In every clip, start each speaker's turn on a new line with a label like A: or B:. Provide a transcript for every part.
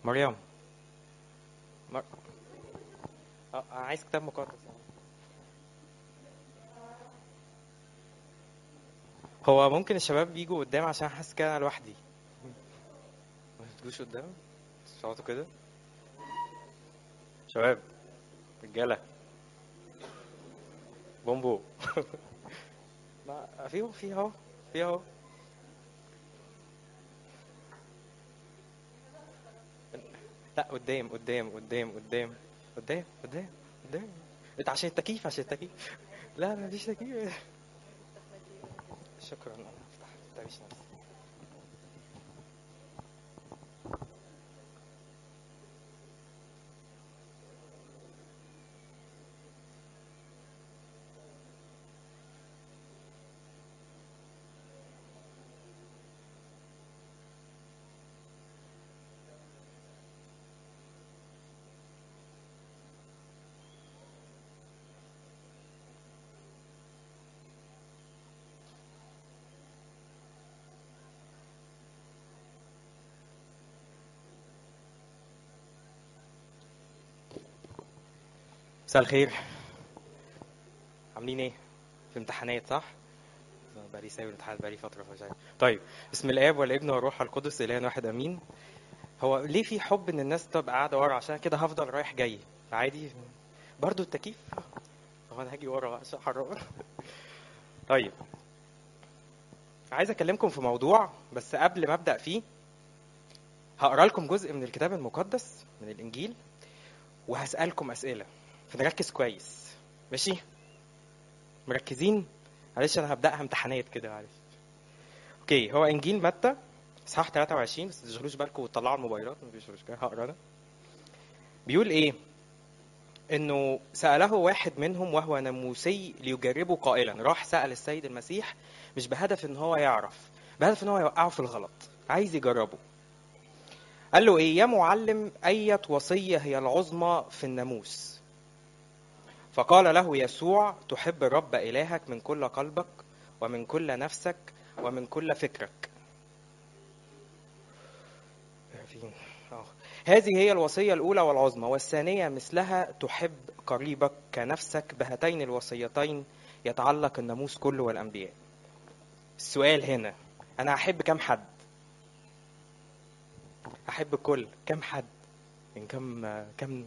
A: مريم مر... اه أنا عايز كتاب مقدس هو ممكن الشباب يجوا قدام عشان حاسس كده انا لوحدي ما تجوش قدام تقعدوا كده شباب رجاله بومبو ما في في اهو في اهو لا قدام قدام قدام قدام قدام قدام قدام انت عشان التكييف عشان التكييف لا ما فيش تكييف شكرا انا افتح تعيش نفسي مساء الخير عاملين ايه في امتحانات صح بقالي سايب الامتحانات بقالي فتره فمش عارف. طيب بسم الاب والابن والروح القدس اله واحد امين هو ليه في حب ان الناس تبقى قاعده ورا عشان كده هفضل رايح جاي عادي برضو التكييف هو انا هاجي ورا بقى عشان حرام طيب عايز اكلمكم في موضوع بس قبل ما ابدا فيه هقرا لكم جزء من الكتاب المقدس من الانجيل وهسالكم اسئله فنركز كويس ماشي مركزين معلش انا هبداها امتحانات كده معلش اوكي هو انجيل متى اصحاح 23 بس ما تشغلوش بالكم وتطلعوا الموبايلات مفيش مشكله هقرا انا بيقول ايه انه ساله واحد منهم وهو ناموسي ليجربه قائلا راح سال السيد المسيح مش بهدف ان هو يعرف بهدف ان هو يوقعه في الغلط عايز يجربه قال له ايه يا معلم اية وصية هي العظمى في الناموس فقال له يسوع تحب الرب إلهك من كل قلبك ومن كل نفسك ومن كل فكرك فين؟ آه. هذه هي الوصية الأولى والعظمى والثانية مثلها تحب قريبك كنفسك بهاتين الوصيتين يتعلق الناموس كله والأنبياء السؤال هنا أنا أحب كم حد أحب الكل كم حد من كم كم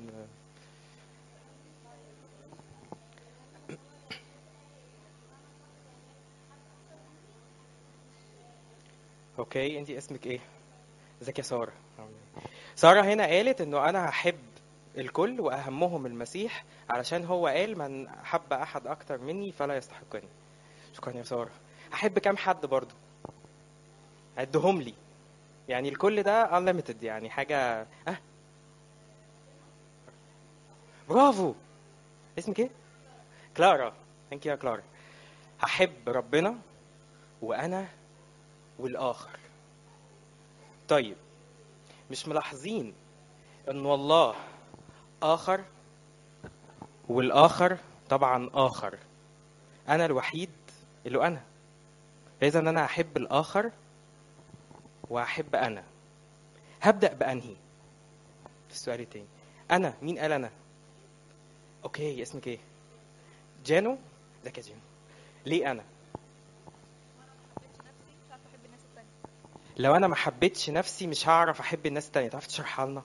A: اوكي انت اسمك ايه ازيك يا ساره ساره هنا قالت انه انا هحب الكل واهمهم المسيح علشان هو قال من احب احد اكتر مني فلا يستحقني شكرا يا ساره هحب كام حد برضو عدهم لي يعني الكل ده unlimited يعني حاجه اه برافو اسمك ايه كلارا ثانك يو يا كلارا هحب ربنا وانا والآخر طيب مش ملاحظين ان الله آخر والآخر طبعا آخر أنا الوحيد اللي أنا إذا أنا أحب الآخر وأحب أنا هبدأ بأنهي في السؤال التاني أنا مين قال أنا أوكي اسمك إيه جانو ازيك يا جانو ليه أنا لو انا ما حبيتش نفسي مش هعرف احب الناس التانية تعرف تشرحها لنا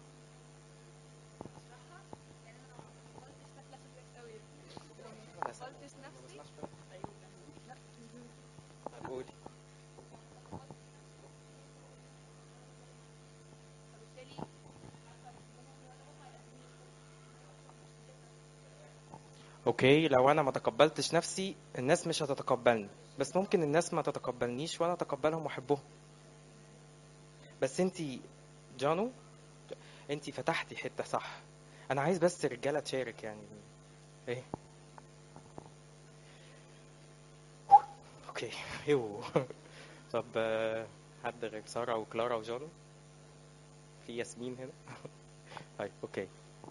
A: قولي اوكي لو انا ما تقبلتش نفسي الناس مش هتتقبلني بس ممكن الناس ما تتقبلنيش وانا اتقبلهم واحبهم بس انت جانو انت فتحتي حته صح انا عايز بس رجاله تشارك يعني ايه اوكي يو طب آه، حد غير ساره وكلارا وجانو في ياسمين هنا طيب اوكي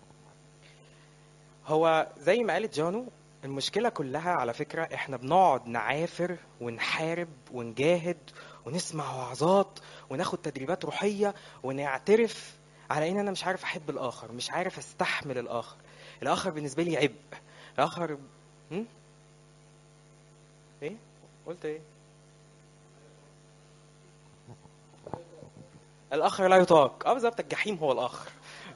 A: هو زي ما قالت جانو المشكله كلها على فكره احنا بنقعد نعافر ونحارب ونجاهد ونسمع وعظات وناخد تدريبات روحيه ونعترف على ان انا مش عارف احب الاخر مش عارف استحمل الاخر الاخر بالنسبه لي عبء الاخر هم؟ ايه قلت ايه الاخر لا يطاق اه بالظبط الجحيم هو الاخر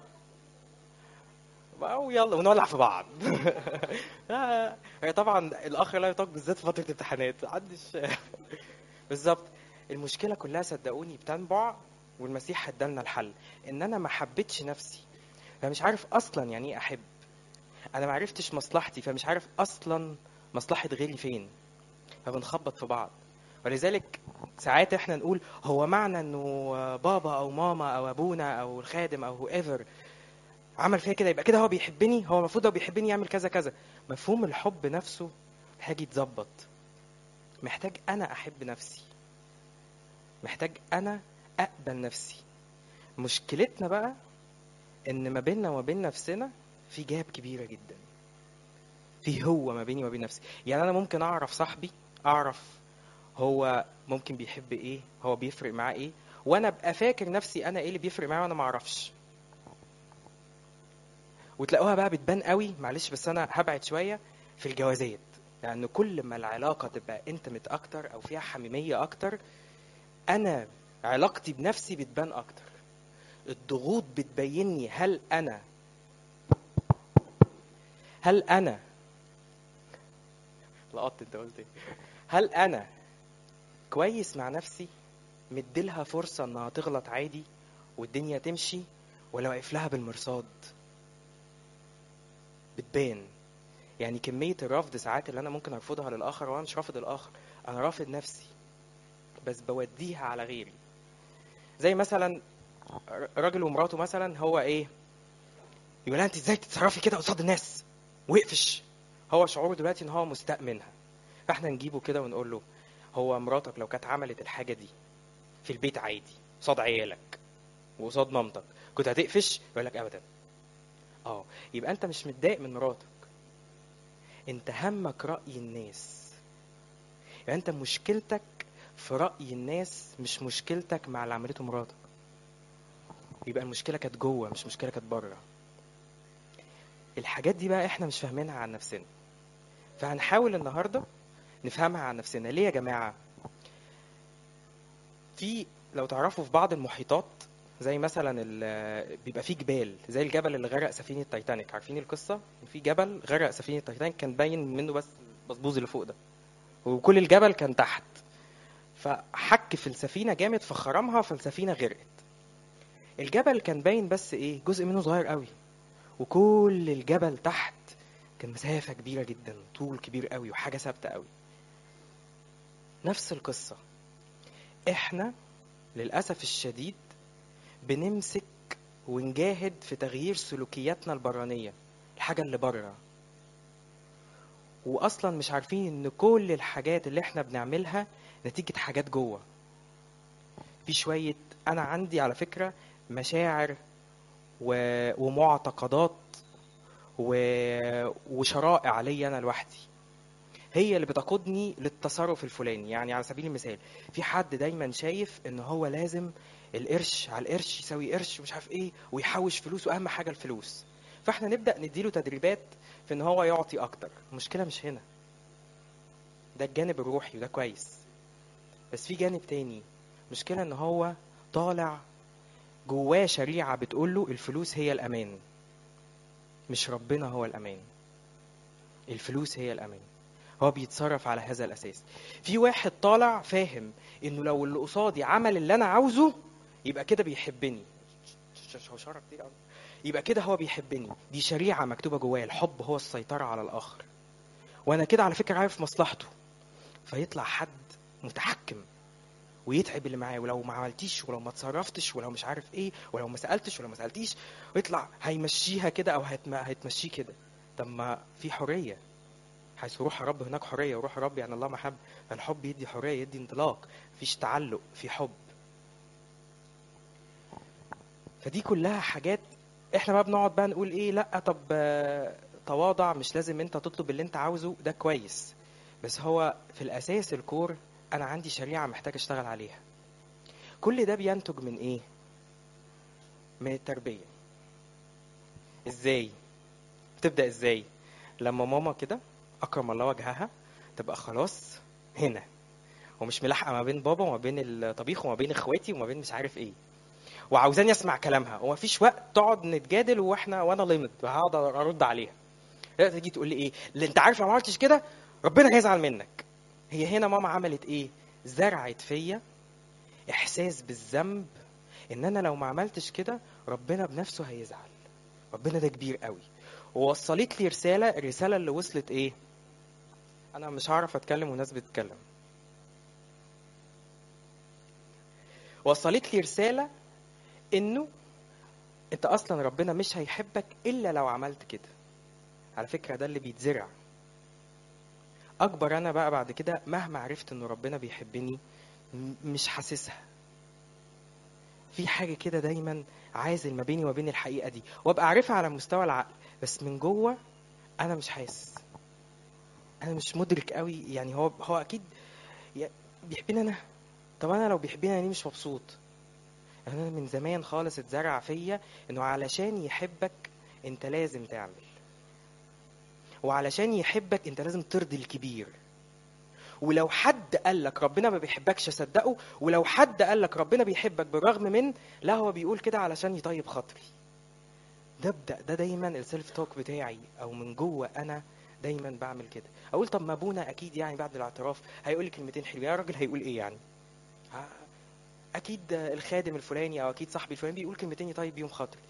A: بقى ويلا ونولع في بعض آه، هي طبعا الاخر لا يطاق بالذات في فتره امتحانات محدش بالظبط المشكله كلها صدقوني بتنبع والمسيح ادالنا الحل ان انا ما حبيتش نفسي فمش عارف اصلا يعني ايه احب انا ما عرفتش مصلحتي فمش عارف اصلا مصلحه غيري فين فبنخبط في بعض ولذلك ساعات احنا نقول هو معنى انه بابا او ماما او ابونا او الخادم او ايفر عمل فيا كده يبقى كده هو بيحبني هو المفروض لو بيحبني يعمل كذا كذا مفهوم الحب نفسه محتاج يتظبط محتاج انا احب نفسي محتاج انا اقبل نفسي مشكلتنا بقى ان ما بيننا وما بين نفسنا في جاب كبيره جدا في هو ما بيني وما بين نفسي يعني انا ممكن اعرف صاحبي اعرف هو ممكن بيحب ايه هو بيفرق معاه ايه وانا ابقى فاكر نفسي انا ايه اللي بيفرق معايا وانا ما اعرفش وتلاقوها بقى بتبان قوي معلش بس انا هبعد شويه في الجوازات لان يعني كل ما العلاقه تبقى انتمت اكتر او فيها حميميه اكتر انا علاقتي بنفسي بتبان اكتر الضغوط بتبيني هل انا هل انا لقطت انت قلت ايه هل انا كويس مع نفسي مديلها فرصه انها تغلط عادي والدنيا تمشي ولا واقف لها بالمرصاد بتبان يعني كمية الرفض ساعات اللي أنا ممكن أرفضها للآخر وأنا مش رافض الآخر أنا رافض نفسي بس بوديها على غيري زي مثلا راجل ومراته مثلا هو إيه يقول لها أنت إزاي تتصرفي كده قصاد الناس ويقفش هو شعوره دلوقتي إن هو مستاء منها فإحنا نجيبه كده ونقول له هو مراتك لو كانت عملت الحاجة دي في البيت عادي قصاد عيالك وقصاد مامتك كنت هتقفش يقول لك أبدا اه يبقى انت مش متضايق من مراتك انت همك رأي الناس يبقى انت مشكلتك في رأي الناس مش مشكلتك مع اللي عملته مراتك يبقى المشكلة كانت جوه مش مشكلة كانت بره الحاجات دي بقى احنا مش فاهمينها عن نفسنا فهنحاول النهاردة نفهمها عن نفسنا ليه يا جماعة في لو تعرفوا في بعض المحيطات زي مثلا بيبقى فيه جبال زي الجبل اللي غرق سفينه تايتانيك عارفين القصه في جبل غرق سفينه تايتانيك كان باين منه بس البصبوز اللي فوق ده وكل الجبل كان تحت فحك في السفينه جامد فخرمها فالسفينه غرقت الجبل كان باين بس ايه جزء منه صغير قوي وكل الجبل تحت كان مسافه كبيره جدا طول كبير قوي وحاجه ثابته قوي نفس القصه احنا للاسف الشديد بنمسك ونجاهد في تغيير سلوكياتنا البرانية الحاجة اللي بره وأصلا مش عارفين إن كل الحاجات اللي إحنا بنعملها نتيجة حاجات جوه في شوية أنا عندي على فكرة مشاعر و... ومعتقدات و... وشرائع ليا أنا لوحدي هي اللي بتقودني للتصرف الفلاني يعني على سبيل المثال في حد دايما شايف ان هو لازم القرش على القرش يساوي قرش ومش عارف ايه ويحوش فلوس واهم حاجه الفلوس فاحنا نبدا نديله تدريبات في ان هو يعطي اكتر المشكله مش هنا ده الجانب الروحي وده كويس بس في جانب تاني مشكله ان هو طالع جواه شريعه بتقول له الفلوس هي الامان مش ربنا هو الامان الفلوس هي الامان هو بيتصرف على هذا الاساس في واحد طالع فاهم انه لو اللي قصادي عمل اللي انا عاوزه يبقى كده بيحبني شرف كتير قوي يبقى كده هو بيحبني دي شريعه مكتوبه جوايا الحب هو السيطره على الاخر وانا كده على فكره عارف مصلحته فيطلع حد متحكم ويتعب اللي معاه ولو ما عملتيش ولو ما اتصرفتش ولو مش عارف ايه ولو ما سالتش ولو ما سالتيش ويطلع هيمشيها كده او هيتمشيه كده طب ما في حريه حيث روح الرب هناك حريه وروح الرب يعني الله محب فالحب يدي حريه يدي انطلاق مفيش تعلق في حب فدي كلها حاجات احنا بقى بنقعد بقى نقول ايه لا طب تواضع مش لازم انت تطلب اللي انت عاوزه ده كويس بس هو في الاساس الكور انا عندي شريعه محتاج اشتغل عليها كل ده بينتج من ايه من التربيه ازاي بتبدا ازاي لما ماما كده اكرم الله وجهها تبقى خلاص هنا ومش ملاحقه ما بين بابا وما بين الطبيخ وما بين اخواتي وما بين مش عارف ايه وعاوزاني اسمع كلامها وما فيش وقت تقعد نتجادل واحنا وانا ليمت هقعد ارد عليها لا تيجي تقول لي ايه اللي انت عارف لو ما عملتش كده ربنا هيزعل منك هي هنا ماما عملت ايه زرعت فيا احساس بالذنب ان انا لو ما عملتش كده ربنا بنفسه هيزعل ربنا ده كبير قوي ووصلت لي رساله الرساله اللي وصلت ايه انا مش هعرف اتكلم والناس بتتكلم وصلت لي رساله انه انت اصلا ربنا مش هيحبك الا لو عملت كده على فكره ده اللي بيتزرع اكبر انا بقى بعد كده مهما عرفت ان ربنا بيحبني م- مش حاسسها في حاجه كده دايما عازل ما بيني وما بين الحقيقه دي وابقى عارفها على مستوى العقل بس من جوه انا مش حاسس انا مش مدرك قوي يعني هو هو اكيد ي- بيحبني انا طب انا لو بيحبني انا ليه مش مبسوط يعني انا من زمان خالص اتزرع فيا انه علشان يحبك انت لازم تعمل وعلشان يحبك انت لازم ترضي الكبير ولو حد قال لك ربنا ما بيحبكش صدقه ولو حد قال لك ربنا بيحبك بالرغم من لا هو بيقول كده علشان يطيب خاطري ده ابدا ده دايما السيلف توك بتاعي او من جوه انا دايما بعمل كده اقول طب ما ابونا اكيد يعني بعد الاعتراف هيقول لي كلمتين حلوين يا راجل هيقول ايه يعني ها- اكيد الخادم الفلاني او اكيد صاحبي الفلاني بيقول كلمتين يطيب بيهم خاطري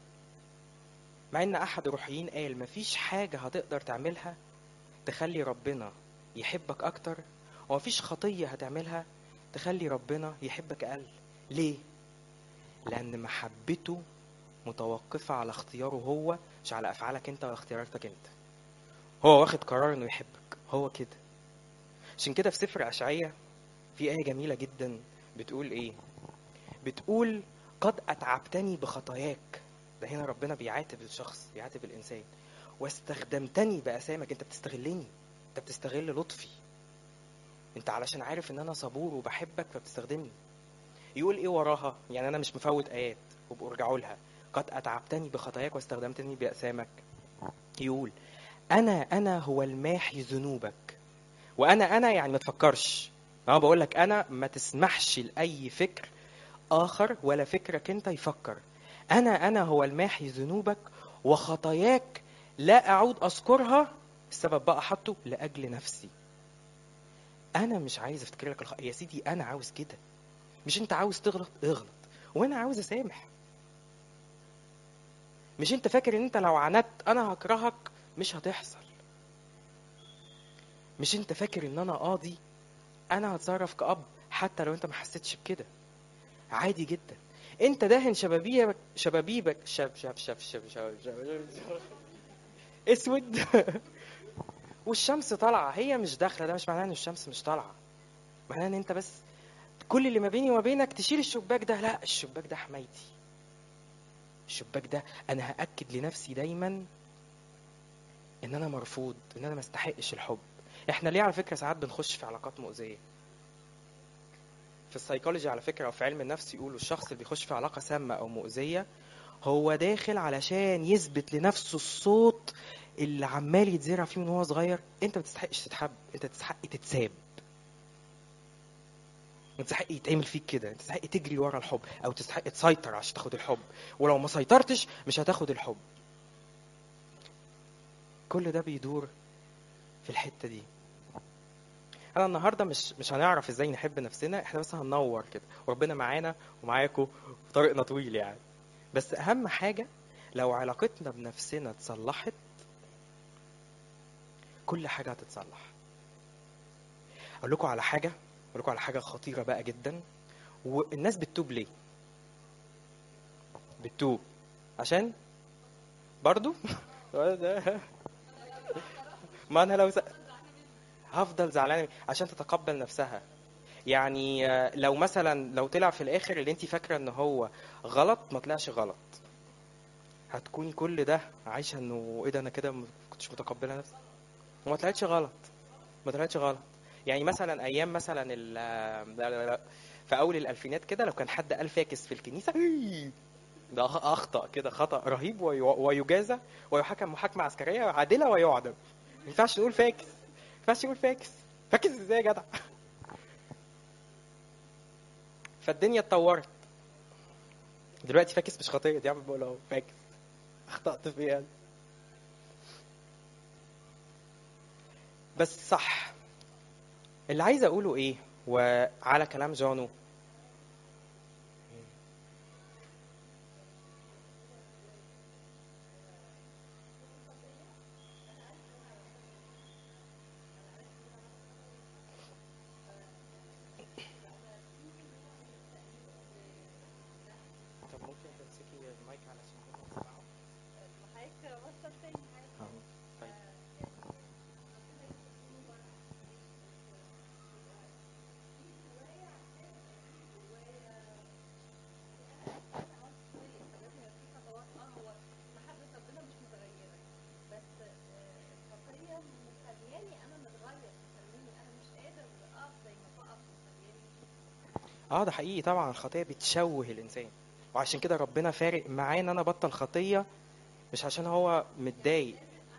A: مع ان احد الروحيين قال مفيش حاجه هتقدر تعملها تخلي ربنا يحبك اكتر ومفيش خطيه هتعملها تخلي ربنا يحبك اقل ليه لان محبته متوقفه على اختياره هو مش على افعالك انت ولا اختياراتك انت هو واخد قرار انه يحبك هو كده عشان كده في سفر اشعياء في ايه جميله جدا بتقول ايه بتقول قد اتعبتني بخطاياك ده هنا ربنا بيعاتب الشخص بيعاتب الانسان واستخدمتني باسامك انت بتستغلني انت بتستغل لطفي انت علشان عارف ان انا صبور وبحبك فبتستخدمني يقول ايه وراها يعني انا مش مفوت ايات وابقوا ارجعوا لها قد اتعبتني بخطاياك واستخدمتني باسامك يقول انا انا هو الماحي ذنوبك وانا انا يعني ما تفكرش انا بقول لك انا ما تسمحش لاي فكر اخر ولا فكرك انت يفكر انا انا هو الماحي ذنوبك وخطاياك لا اعود اذكرها السبب بقى حطه لاجل نفسي انا مش عايز افتكر لك الخ... يا سيدي انا عاوز كده مش انت عاوز تغلط اغلط وانا عاوز اسامح مش انت فاكر ان انت لو عندت انا هكرهك مش هتحصل مش انت فاكر ان انا قاضي انا هتصرف كأب حتى لو انت ما حسيتش بكده عادي جدا انت دهن شبابيبك شبابيبك شب شب شب شب شب شب شب اسود والشمس طالعه هي مش داخله ده مش معناه ان الشمس مش طالعه معناه ان انت بس كل اللي ما بيني وما بينك تشيل الشباك ده لا الشباك ده حمايتي الشباك ده انا هاكد لنفسي دايما ان انا مرفوض ان انا ما استحقش الحب احنا ليه على فكره ساعات بنخش في علاقات مؤذيه في السيكولوجي على فكره او في علم النفس يقولوا الشخص اللي بيخش في علاقه سامه او مؤذيه هو داخل علشان يثبت لنفسه الصوت اللي عمال يتزرع فيه من وهو صغير انت ما تستحقش تتحب انت تستحق تتساب انت تستحق يتعمل فيك كده انت تستحق تجري ورا الحب او تستحق تسيطر عشان تاخد الحب ولو ما سيطرتش مش هتاخد الحب كل ده بيدور في الحته دي انا النهارده مش مش هنعرف ازاي نحب نفسنا احنا بس هننور كده وربنا معانا ومعاكم طريقنا طويل يعني بس اهم حاجه لو علاقتنا بنفسنا اتصلحت كل حاجه هتتصلح اقول لكم على حاجه اقول لكم على حاجه خطيره بقى جدا والناس بتتوب ليه بتتوب عشان برضو ما انا لو ز... هفضل زعلان عشان تتقبل نفسها يعني آه، لو مثلا لو طلع في الاخر اللي انت فاكره ان هو غلط ما طلعش غلط هتكوني كل ده عايشه انه ايه ده انا كده ما كنتش متقبله نفسي وما طلعتش غلط ما طلعتش غلط يعني مثلا ايام مثلا ال لا لا لا في اول الالفينات كده لو كان حد قال فاكس في الكنيسه ده أخ- اخطا كده خطا رهيب وي- ويجازى ويحكم محاكمه عسكريه عادله ويعدم ما ينفعش نقول فاكس ما ينفعش نقول فاكس فاكس ازاي يا جدع فالدنيا اتطورت دلوقتي فاكس مش خطيه دي عم بقول اهو فاكس اخطات في ايه أنا؟ بس صح اللي عايز اقوله ايه وعلى كلام جانو طب ممكن تمسكي المايك علشان هم يسمعوا آه، طيب اه ده حقيقي طبعا الخطيه بتشوه الانسان وعشان كده ربنا فارق معاه ان انا بطل خطيه مش عشان هو متضايق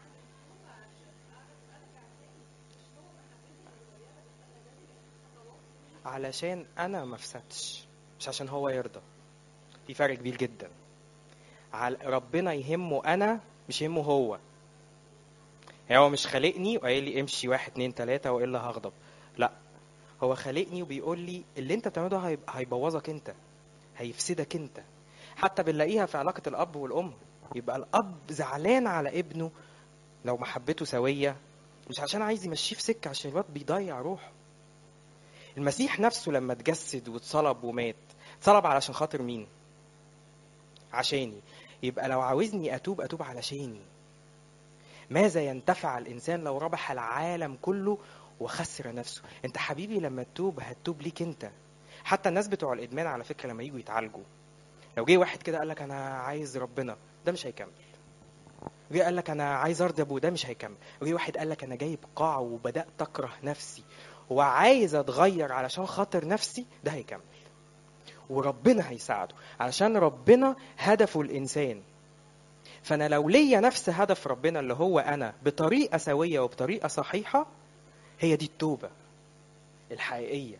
A: علشان انا ما افسدش مش عشان هو يرضى في فرق كبير جدا عل- ربنا يهمه انا مش يهمه هو يعني هو مش خالقني وقايل لي امشي واحد اتنين تلاته والا هغضب لا هو خالقني وبيقول لي اللي انت بتعمله ده هيب- هيبوظك انت هيفسدك انت حتى بنلاقيها في علاقة الأب والأم يبقى الأب زعلان على ابنه لو محبته سوية مش عشان عايز يمشيه في سكة عشان الواد بيضيع روحه المسيح نفسه لما اتجسد واتصلب ومات اتصلب علشان خاطر مين عشاني يبقى لو عاوزني أتوب أتوب علشاني ماذا ينتفع الإنسان لو ربح العالم كله وخسر نفسه انت حبيبي لما تتوب هتتوب ليك انت حتى الناس بتوع الادمان على فكره لما يجوا يتعالجوا لو جه واحد كده قال لك انا عايز ربنا ده مش هيكمل جه قال لك انا عايز ارضي ابوه ده مش هيكمل وجه واحد قال لك انا جايب قاع وبدات اكره نفسي وعايز اتغير علشان خاطر نفسي ده هيكمل وربنا هيساعده علشان ربنا هدفه الانسان فانا لو ليا نفس هدف ربنا اللي هو انا بطريقه سويه وبطريقه صحيحه هي دي التوبه الحقيقيه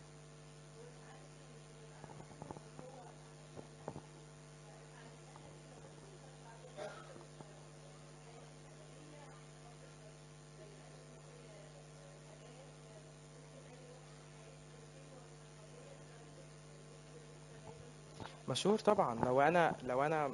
A: مشهور طبعا لو انا لو انا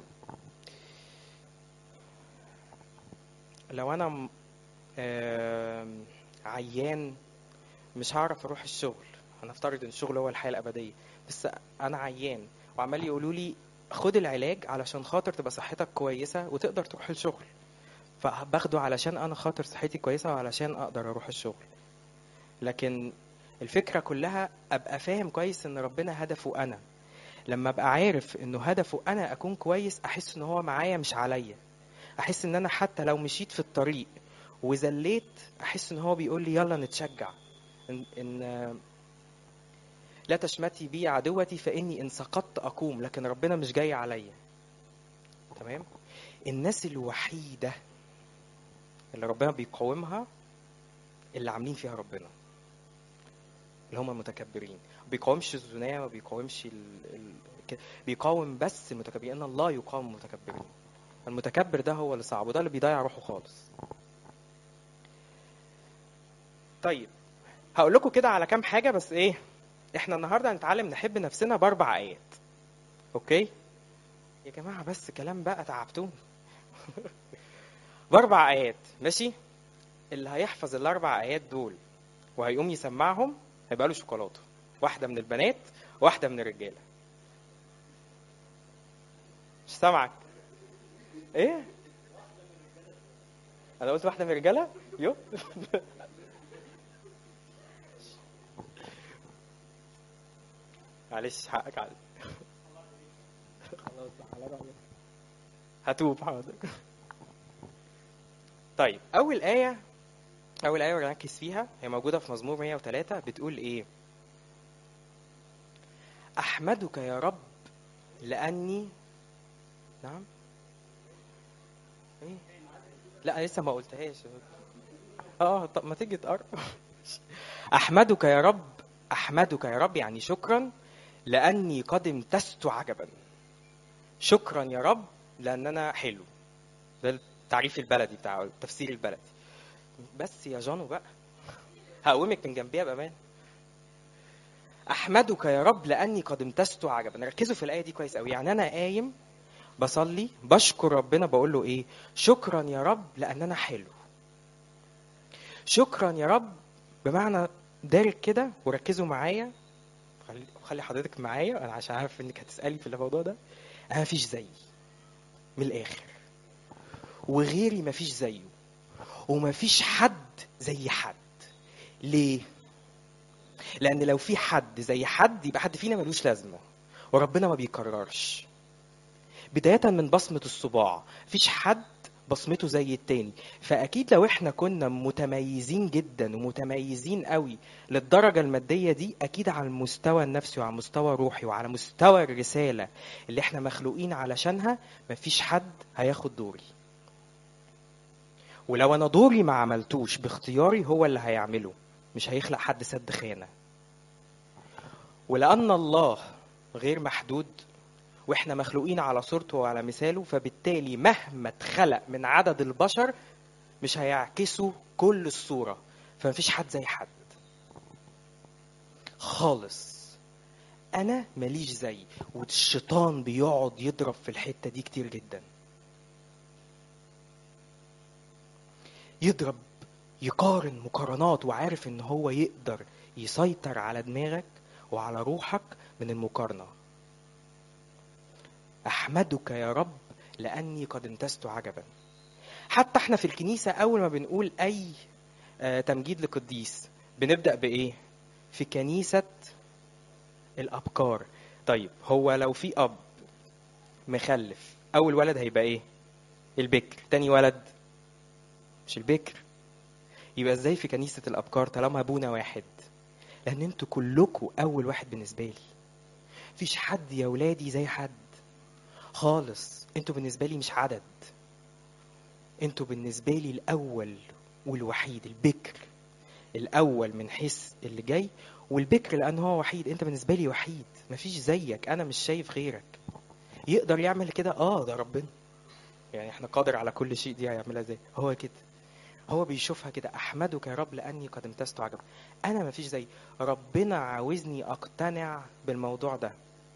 A: لو انا م- آم، عيان مش هعرف اروح الشغل هنفترض ان الشغل هو الحياه الابديه بس انا عيان وعمال يقولوا لي خد العلاج علشان خاطر تبقى صحتك كويسه وتقدر تروح الشغل فباخده علشان انا خاطر صحتي كويسه وعلشان اقدر اروح الشغل لكن الفكره كلها ابقى فاهم كويس ان ربنا هدفه انا لما ابقى عارف انه هدفه انا اكون كويس احس ان هو معايا مش عليا احس ان انا حتى لو مشيت في الطريق وزليت احس ان هو بيقول لي يلا نتشجع ان, إن لا تشمتي بي عدوتي فاني ان سقطت اقوم لكن ربنا مش جاي عليا تمام الناس الوحيده اللي ربنا بيقاومها اللي عاملين فيها ربنا اللي هم المتكبرين ما بيقاومش الزنا ما بيقاومش ال... ال... ك- بيقاوم بس المتكبرين ان الله يقاوم المتكبرين المتكبر ده هو اللي صعب وده اللي بيضيع روحه خالص طيب هقول لكم كده على كام حاجه بس ايه احنا النهارده هنتعلم نحب نفسنا باربع ايات اوكي يا جماعه بس كلام بقى تعبتوني باربع ايات ماشي اللي هيحفظ الاربع ايات دول وهيقوم يسمعهم هيبقى له شوكولاته واحده من البنات واحده من الرجاله مش سامعك ايه انا قلت واحده من الرجاله يو معلش حقك علي خلاص على رأيك هتوب حاضر طيب اول ايه اول ايه نركز فيها هي موجوده في مزمور 103 بتقول ايه احمدك يا رب لاني نعم ايه لا لسه ما قلتهاش اه طب ما تيجي تقرب احمدك يا رب احمدك يا رب يعني شكرا لاني قد امتزت عجبا شكرا يا رب لان انا حلو ده التعريف البلدي بتاع التفسير البلدي بس يا جانو بقى هقومك من جنبيها بامان احمدك يا رب لاني قد امتزت عجبا ركزوا في الايه دي كويس قوي يعني انا قايم بصلي بشكر ربنا بقول له ايه شكرا يا رب لان انا حلو شكرا يا رب بمعنى دارك كده وركزوا معايا خلي خلي حضرتك معايا انا عشان عارف انك هتسالي في الموضوع ده انا مفيش زيي من الاخر وغيري مفيش زيه ومفيش حد زي حد ليه لان لو في حد زي حد يبقى حد فينا ملوش لازمه وربنا ما بيكررش بدايه من بصمه الصباع مفيش حد بصمته زي التاني فاكيد لو احنا كنا متميزين جدا ومتميزين قوي للدرجه الماديه دي اكيد على المستوى النفسي وعلى المستوى الروحي وعلى مستوى الرساله اللي احنا مخلوقين علشانها مفيش حد هياخد دوري ولو انا دوري ما عملتوش باختياري هو اللي هيعمله مش هيخلق حد سد خانه ولان الله غير محدود واحنا مخلوقين على صورته وعلى مثاله فبالتالي مهما اتخلق من عدد البشر مش هيعكسوا كل الصورة فمفيش حد زي حد خالص انا ماليش زي والشيطان بيقعد يضرب في الحتة دي كتير جدا يضرب يقارن مقارنات وعارف ان هو يقدر يسيطر على دماغك وعلى روحك من المقارنه احمدك يا رب لاني قد امتزت عجبا حتى احنا في الكنيسه اول ما بنقول اي آه، تمجيد لقديس بنبدا بايه في كنيسه الابكار طيب هو لو في اب مخلف اول ولد هيبقى ايه البكر تاني ولد مش البكر يبقى ازاي في كنيسه الابكار طالما ابونا واحد لان انتوا كلكم اول واحد بالنسبه لي مفيش حد يا ولادي زي حد خالص انتوا بالنسبه لي مش عدد انتوا بالنسبه لي الاول والوحيد البكر الاول من حيث اللي جاي والبكر لان هو وحيد انت بالنسبه لي وحيد مفيش زيك انا مش شايف غيرك يقدر يعمل كده اه ده ربنا يعني احنا قادر على كل شيء دي هيعملها ازاي هو كده هو بيشوفها كده احمدك يا رب لاني قد امتزت عجبا انا مفيش زي ربنا عاوزني اقتنع بالموضوع ده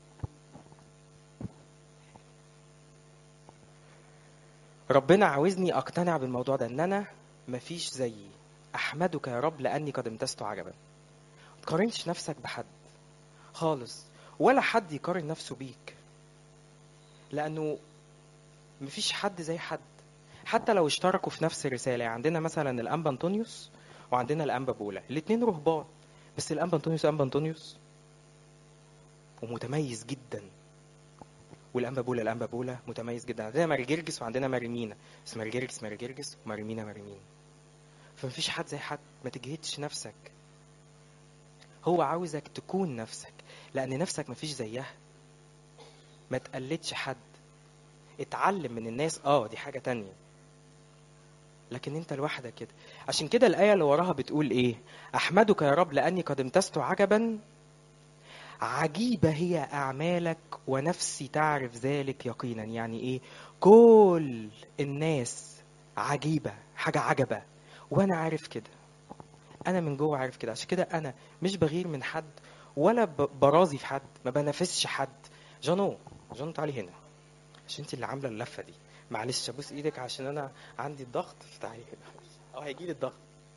A: ربنا عاوزني اقتنع بالموضوع ده ان انا مفيش زيي احمدك يا رب لاني قد امتزت عجبا ما تقارنش نفسك بحد خالص ولا حد يقارن نفسه بيك لانه مفيش حد زي حد حتى لو اشتركوا في نفس الرساله يعني عندنا مثلا الانبا انطونيوس وعندنا الانبا بولا الاثنين رهبان بس الانبا انطونيوس انبا انطونيوس ومتميز جدا والانبا بولا الانبا بولا متميز جدا عندنا ماري جرجس وعندنا ماري مينا بس ماري جرجس ماري جرجس وماري مينا ماري مينا فمفيش حد زي حد ما تجهدش نفسك هو عاوزك تكون نفسك لان نفسك مفيش زيها ما تقلدش حد اتعلم من الناس اه دي حاجه تانية لكن انت لوحدك كده عشان كده الايه اللي وراها بتقول ايه احمدك يا رب لاني قد امتزت عجبا عجيبة هي أعمالك ونفسي تعرف ذلك يقينا يعني إيه كل الناس عجيبة حاجة عجبة وأنا عارف كده أنا من جوه عارف كده عشان كده أنا مش بغير من حد ولا ب- برازي في حد ما بنافسش حد جانو جانو تعالي هنا عشان انت اللي عامله اللفه دي معلش ابوس ايدك عشان انا عندي الضغط فتعالي هنا اه هيجي لي الضغط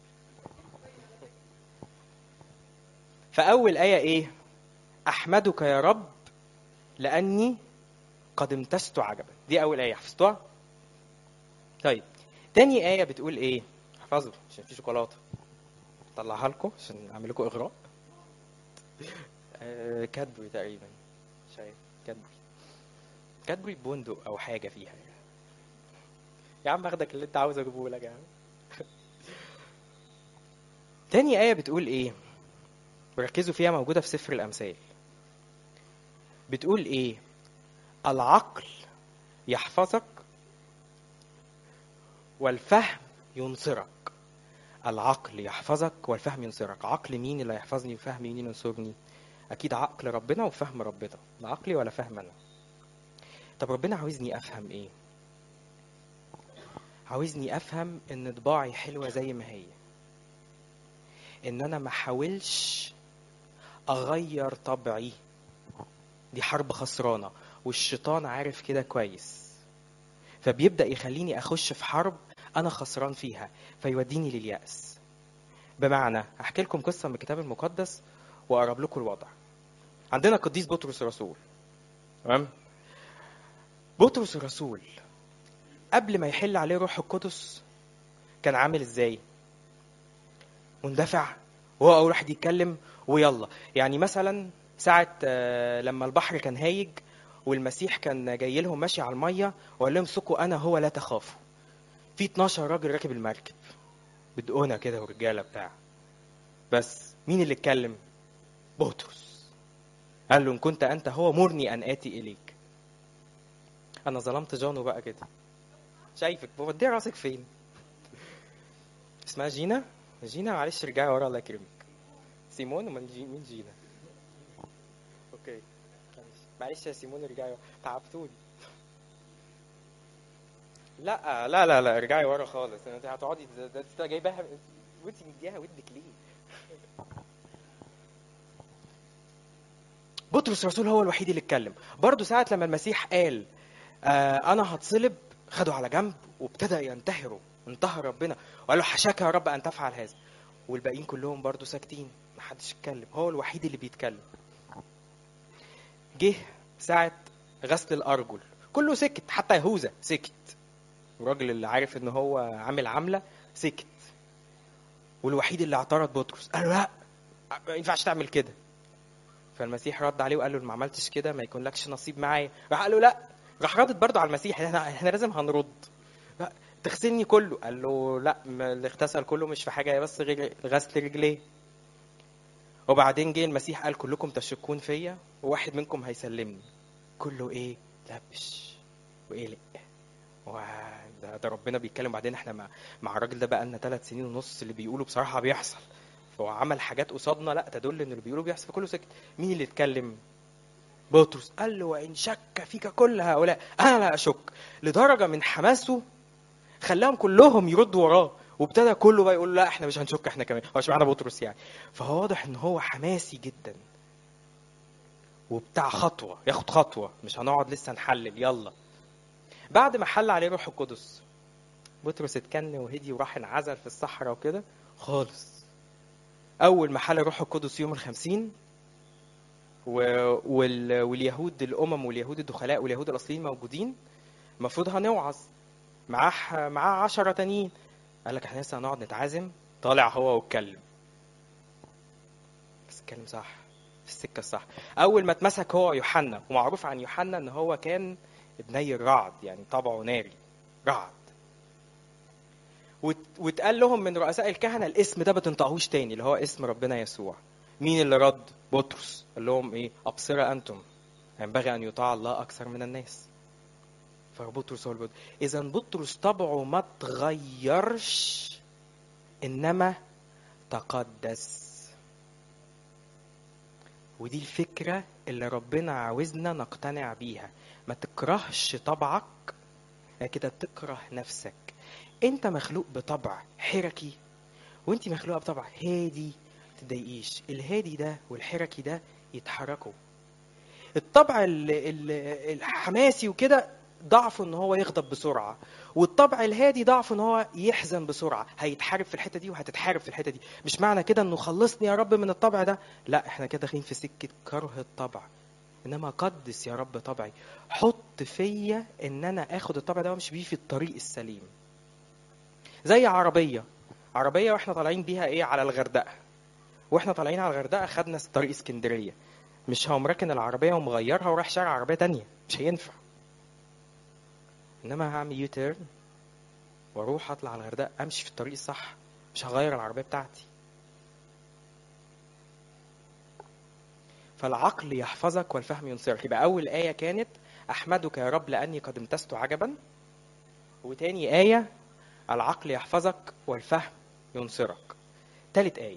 A: فاول ايه ايه احمدك يا رب لاني قد امتزت عجبا دي اول ايه حفظتوها طيب تاني ايه بتقول ايه احفظوا عشان في شوكولاته طلعها لكم عشان اعمل لكم اغراء آه، كادبري تقريبا شايف كادبري كادبري بندق او حاجه فيها يعني. يا عم اخدك اللي انت عاوز اجيبه لك يا عم تاني ايه بتقول ايه وركزوا فيها موجوده في سفر الامثال بتقول ايه العقل يحفظك والفهم ينصرك العقل يحفظك والفهم ينصرك عقل مين اللي هيحفظني وفهم مين اللي ينصرني اكيد عقل ربنا وفهم ربنا لا عقلي ولا فهم انا طب ربنا عاوزني افهم ايه عاوزني افهم ان طباعي حلوه زي ما هي ان انا ما احاولش اغير طبعي دي حرب خسرانه والشيطان عارف كده كويس فبيبدا يخليني اخش في حرب انا خسران فيها فيوديني للياس بمعنى احكي لكم قصه من الكتاب المقدس واقرب لكم الوضع عندنا قديس بطرس الرسول تمام بطرس الرسول قبل ما يحل عليه روح القدس كان عامل ازاي مندفع وهو اول واحد يتكلم ويلا يعني مثلا ساعة آه، لما البحر كان هايج والمسيح كان جاي لهم ماشي على المية وقال لهم سكوا أنا هو لا تخافوا في 12 راجل راكب المركب بدقونة كده ورجالة بتاع بس مين اللي اتكلم بطرس قال له إن كنت أنت هو مرني أن آتي إليك أنا ظلمت جانو بقى كده شايفك بودي راسك فين اسمها جينا جينا معلش رجعي ورا الله يكرمك سيمون ومن جي... مين جينا اوكي معلش معلش يا سيمون رجعي ورا. تعبتوني لا لا لا لا ارجعي ورا خالص انت هتقعدي ده ده انت جايباها وانت مديها ودك ليه بطرس الرسول هو الوحيد اللي اتكلم برضه ساعة لما المسيح قال آه انا هتصلب خدوا على جنب وابتدى ينتهروا انتهر ربنا وقال له حشاك يا رب ان تفعل هذا والباقيين كلهم برضه ساكتين محدش اتكلم هو الوحيد اللي بيتكلم جه ساعة غسل الأرجل كله سكت حتى يهوذا سكت الراجل اللي عارف ان هو عامل عملة سكت والوحيد اللي اعترض بطرس قال له لا ما ينفعش تعمل كده فالمسيح رد عليه وقال له ما عملتش كده ما يكون لكش نصيب معايا راح قال له لا راح ردد برضه على المسيح احنا احنا لازم هنرد لا تغسلني كله قال له لا ما اللي اغتسل كله مش في حاجه بس غير غسل رجليه وبعدين جه المسيح قال كلكم تشكون فيا وواحد منكم هيسلمني كله ايه لبش وقلق ده, ده ربنا بيتكلم بعدين احنا مع, مع الراجل ده بقى لنا ثلاث سنين ونص اللي بيقوله بصراحه بيحصل فهو عمل حاجات قصادنا لا تدل ان اللي بيقوله بيحصل فكله سكت مين اللي اتكلم بطرس قال له وان شك فيك كل هؤلاء انا لا اشك لدرجه من حماسه خلاهم كلهم يردوا وراه وابتدى كله بقى يقول لا احنا مش هنشك احنا كمان هو مش معانا بطرس يعني فهو واضح ان هو حماسي جدا وبتاع خطوه ياخد خطوه مش هنقعد لسه نحلل يلا بعد ما حل عليه روح القدس بطرس اتكن وهدي وراح انعزل في الصحراء وكده خالص اول ما حل روح القدس يوم الخمسين و... وال... واليهود الامم واليهود الدخلاء واليهود الاصليين موجودين المفروض هنوعظ معاه معاه 10 تانيين قال لك احنا لسه هنقعد نتعازم طالع هو واتكلم بس اتكلم صح في السكه الصح اول ما اتمسك هو يوحنا ومعروف عن يوحنا ان هو كان ابني الرعد يعني طبعه ناري رعد وت... واتقال لهم من رؤساء الكهنه الاسم ده ما تنطقهوش تاني اللي هو اسم ربنا يسوع مين اللي رد بطرس قال لهم ايه ابصره انتم ينبغي ان يطاع الله اكثر من الناس فبطرس هو البطرس اذا بطرس طبعه ما تغيرش انما تقدس ودي الفكره اللي ربنا عاوزنا نقتنع بيها ما تكرهش طبعك كده تكره نفسك انت مخلوق بطبع حركي وانت مخلوقه بطبع هادي تضايقيش الهادي ده والحركي ده يتحركوا الطبع الحماسي وكده ضعفه ان هو يغضب بسرعه والطبع الهادي ضعفه ان هو يحزن بسرعه هيتحارب في الحته دي وهتتحارب في الحته دي مش معنى كده انه خلصني يا رب من الطبع ده لا احنا كده داخلين في سكه كره الطبع انما قدس يا رب طبعي حط فيا ان انا اخد الطبع ده وامشي بيه في الطريق السليم زي عربيه عربيه واحنا طالعين بيها ايه على الغردقه واحنا طالعين على الغردقه خدنا طريق اسكندريه مش هقوم راكن العربيه ومغيرها ورايح شارع عربيه تانية مش هينفع انما هعمل يو تيرن واروح اطلع على الغردقه امشي في الطريق الصح مش هغير العربيه بتاعتي فالعقل يحفظك والفهم ينصرك يبقى اول ايه كانت احمدك يا رب لاني قد امتزت عجبا وتاني ايه العقل يحفظك والفهم ينصرك تالت ايه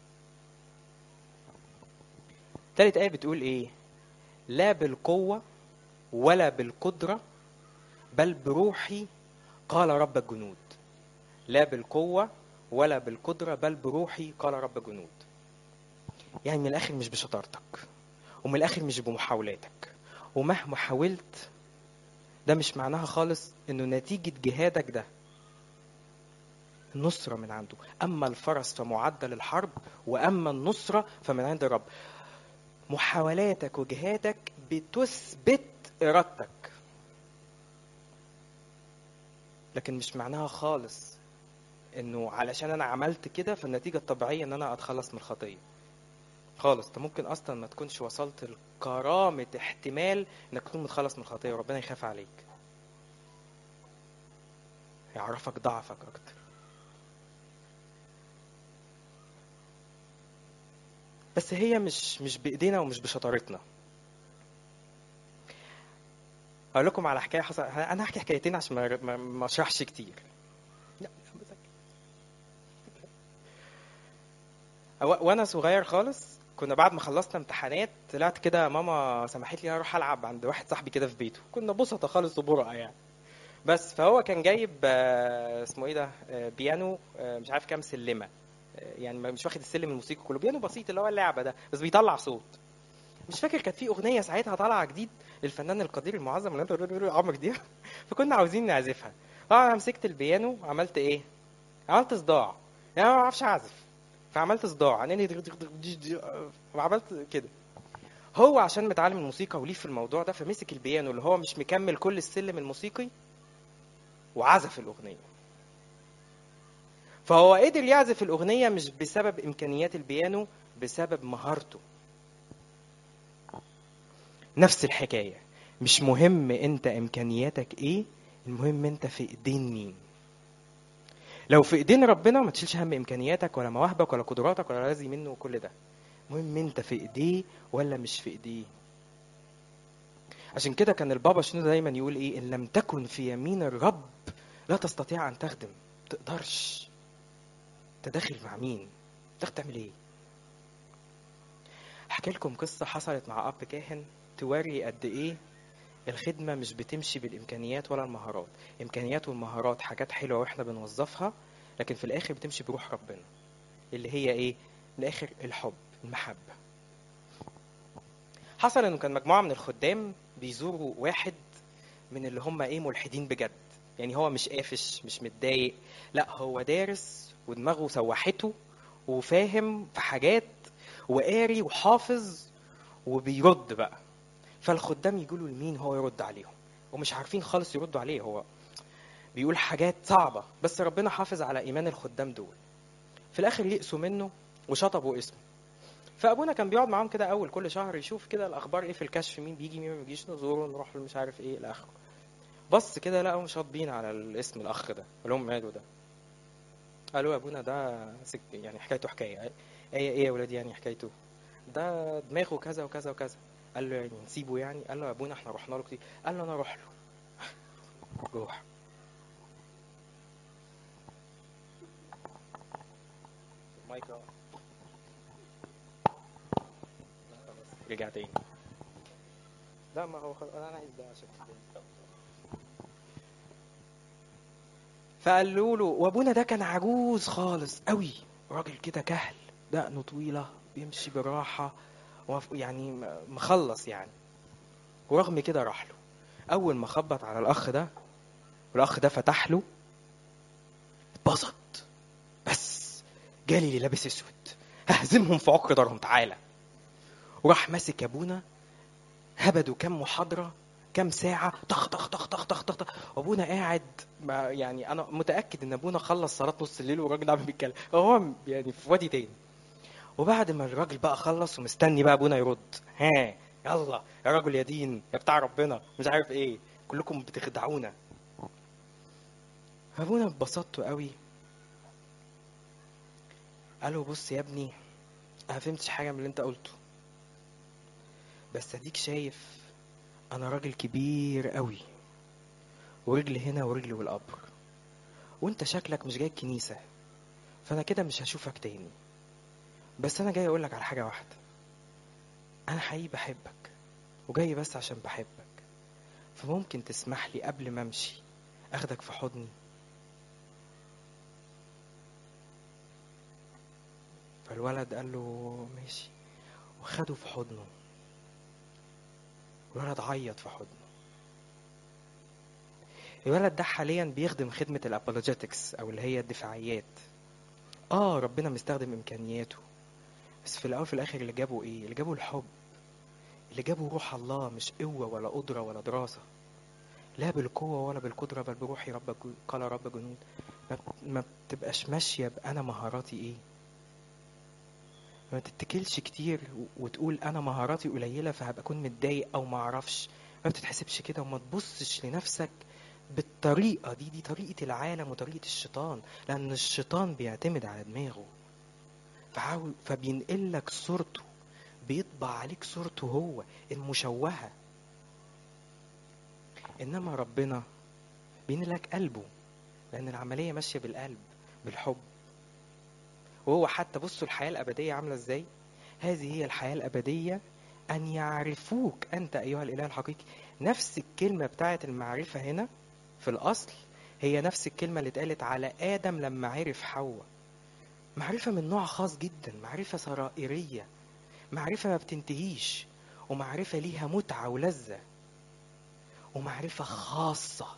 A: تالت ايه بتقول ايه لا بالقوه ولا بالقدره بل بروحي قال رب الجنود لا بالقوه ولا بالقدره بل بروحي قال رب الجنود يعني من الاخر مش بشطارتك ومن الاخر مش بمحاولاتك ومهما حاولت ده مش معناها خالص انه نتيجة جهادك ده النصرة من عنده أما الفرس فمعد للحرب وأما النصرة فمن عند الرب محاولاتك وجهادك بتثبت إرادتك لكن مش معناها خالص انه علشان انا عملت كده فالنتيجه الطبيعيه ان انا اتخلص من الخطيه خالص انت ممكن اصلا ما تكونش وصلت لكرامه احتمال انك تكون متخلص من الخطيه وربنا يخاف عليك يعرفك ضعفك اكتر بس هي مش مش بايدينا ومش بشطارتنا اقول لكم على حكايه حصل انا هحكي حكايتين عشان ما ما- ما اشرحش كتير لا لا، بذاكر. أو- وانا صغير خالص كنا بعد ما خلصنا امتحانات طلعت كده ماما سمحت لي اروح العب عند واحد صاحبي كده في بيته كنا بسطة خالص وبرقة يعني بس فهو كان جايب آه، اسمه ايه ده آه، بيانو آه، مش عارف كام سلمه آه، يعني مش واخد السلم الموسيقي كله بيانو بسيط اللي هو اللعبه ده بس بيطلع صوت مش فاكر كانت في اغنيه ساعتها طالعه جديد للفنان القدير المعظم اللي انت عمرو دياب فكنا عاوزين نعزفها اه انا مسكت البيانو عملت ايه عملت صداع يعني انا ما بعرفش اعزف فعملت صداع عيني دغ- دغ- دغ- دج- دج- وعملت كده هو عشان متعلم الموسيقى وليه في الموضوع ده فمسك البيانو اللي هو مش مكمل كل السلم الموسيقي وعزف الأغنية فهو قدر يعزف الأغنية مش بسبب إمكانيات البيانو بسبب مهارته نفس الحكاية مش مهم أنت إمكانياتك إيه المهم أنت في إيدين مين لو في إيدين ربنا ما تشيلش هم إمكانياتك ولا مواهبك ولا قدراتك ولا لازم منه وكل ده المهم أنت في إيديه ولا مش في إيديه عشان كده كان البابا شنو دايما يقول ايه ان لم تكن في يمين الرب لا تستطيع ان تخدم تقدرش انت داخل مع مين داخل تعمل ايه احكي لكم قصه حصلت مع اب كاهن توري قد ايه الخدمه مش بتمشي بالامكانيات ولا المهارات امكانيات والمهارات حاجات حلوه واحنا بنوظفها لكن في الاخر بتمشي بروح ربنا اللي هي ايه من الاخر الحب المحبه حصل انه كان مجموعه من الخدام بيزوروا واحد من اللي هم ايه ملحدين بجد يعني هو مش قافش مش متضايق لا هو دارس ودماغه سوحته وفاهم في حاجات وقاري وحافظ وبيرد بقى فالخدام يقولوا لمين هو يرد عليهم ومش عارفين خالص يردوا عليه هو بيقول حاجات صعبة بس ربنا حافظ على إيمان الخدام دول في الآخر يقسوا منه وشطبوا اسمه فابونا كان بيقعد معاهم كده اول كل شهر يشوف كده الاخبار ايه في الكشف مين بيجي مين ما بيجيش نزوره نروح له مش عارف ايه الى اخره بص كده لقوا شاطبين على الاسم الاخ ده قال لهم ماله ده قالوا يا ابونا ده سك يعني حكايته حكايه ايه ايه يا ولادي يعني حكايته ده دماغه كذا وكذا وكذا قال له يعني نسيبه يعني قال له يا ابونا احنا رحنا له كتير قال له انا اروح له روح مايك رجع تاني لا ما هو خلاص انا عايز ده عشان فقالوا له وابونا ده كان عجوز خالص قوي راجل كده كهل دقنه طويله بيمشي براحه ومف- يعني م- مخلص يعني ورغم كده راح له اول ما خبط على الاخ ده والاخ ده فتح له اتبسط بس جالي اللي لابس اسود ههزمهم في عقر دارهم تعالى وراح ماسك ابونا هبدوا كام محاضره كام ساعه طخ طخ طخ طخ طخ طخ, طخ. وابونا قاعد ما يعني انا متاكد ان ابونا خلص صلاه نص الليل والراجل قاعد بيتكلم هو يعني في وادي تاني وبعد ما الراجل بقى خلص ومستني بقى ابونا يرد ها يلا يا راجل يا دين يا بتاع ربنا مش عارف ايه كلكم بتخدعونا ابونا اتبسطت قوي قالوا بص يا ابني انا فهمتش حاجه من اللي انت قلته بس اديك شايف انا راجل كبير قوي ورجل هنا ورجل والقبر وانت شكلك مش جاي الكنيسة فانا كده مش هشوفك تاني بس انا جاي اقولك على حاجة واحدة انا حقيقي بحبك وجاي بس عشان بحبك فممكن تسمح لي قبل ما امشي اخدك في حضني فالولد قال له ماشي وخده في حضنه الولد عيط في حضنه الولد ده حاليا بيخدم خدمة الابولوجيتكس او اللي هي الدفاعيات اه ربنا مستخدم امكانياته بس في الاول وفي الاخر اللي جابه ايه اللي جابه الحب اللي جابه روح الله مش قوة ولا قدرة ولا دراسة لا بالقوة ولا بالقدرة بل بروحي رب الجو- قال رب جنود ما, ما بتبقاش ماشية بأنا مهاراتي إيه ما تتكلش كتير و- وتقول أنا مهاراتي قليلة فهبقى أكون متضايق أو ما أعرفش ما بتتحسبش كده وما تبصش لنفسك بالطريقة دي دي طريقة العالم وطريقة الشيطان لأن الشيطان بيعتمد على دماغه فعاو- فبينقل لك صورته بيطبع عليك صورته هو المشوهة إنما ربنا بينقل لك قلبه لأن العملية ماشية بالقلب بالحب وهو حتى بصوا الحياة الأبدية عاملة إزاي هذه هي الحياة الأبدية أن يعرفوك أنت أيها الإله الحقيقي نفس الكلمة بتاعت المعرفة هنا في الأصل هي نفس الكلمة اللي اتقالت على آدم لما عرف حواء معرفة من نوع خاص جدا معرفة سرائرية معرفة ما بتنتهيش ومعرفة ليها متعة ولذة ومعرفة خاصة